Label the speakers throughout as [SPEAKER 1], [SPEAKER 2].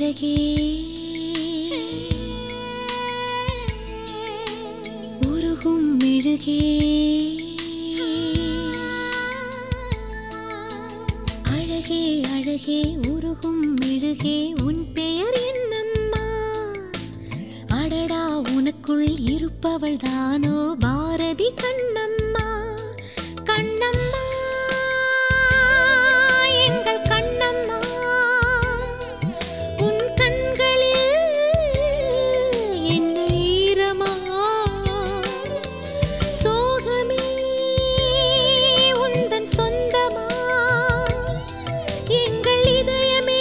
[SPEAKER 1] அழகே உருகும் மெழுகே அழகே அழகே உருகும் மெழுகே உன் பெயர் என்னம்மா அடடா உனக்குள் இருப்பவள் தானோ பாரதி கண்ணம்மா கண்ணம்மா எங்கள் கண்ணம்மா உன் கண்களில் என்ன ஈரமா சோகமே உந்தன் சொந்தமா எங்கள் இதயமே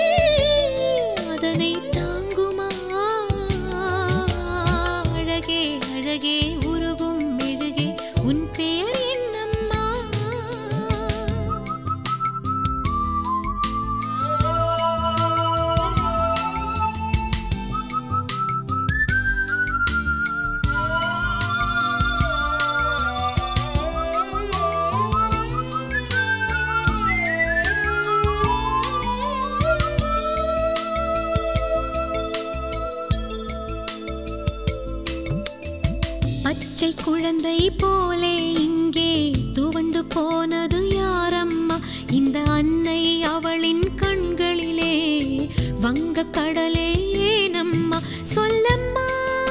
[SPEAKER 1] அதனை தாங்குமா அழகே அழகே உருகும் மெழுகே உன் பெயர் என்னம்மா பச்சை குழந்தை போலே இங்கே துவண்டு போனது யாரம்மா இந்த அன்னை அவளின் கண்களிலே வங்க கடலே ஏனம்மா சொல்லம்மா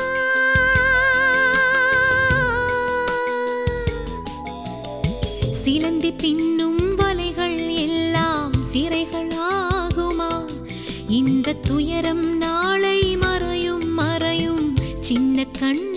[SPEAKER 1] சிலந்தி பின்னும் வலைகள் எல்லாம் சிறைகளாகுமா இந்த துயரம் நாளை மறையும் மறையும் சின்ன கண்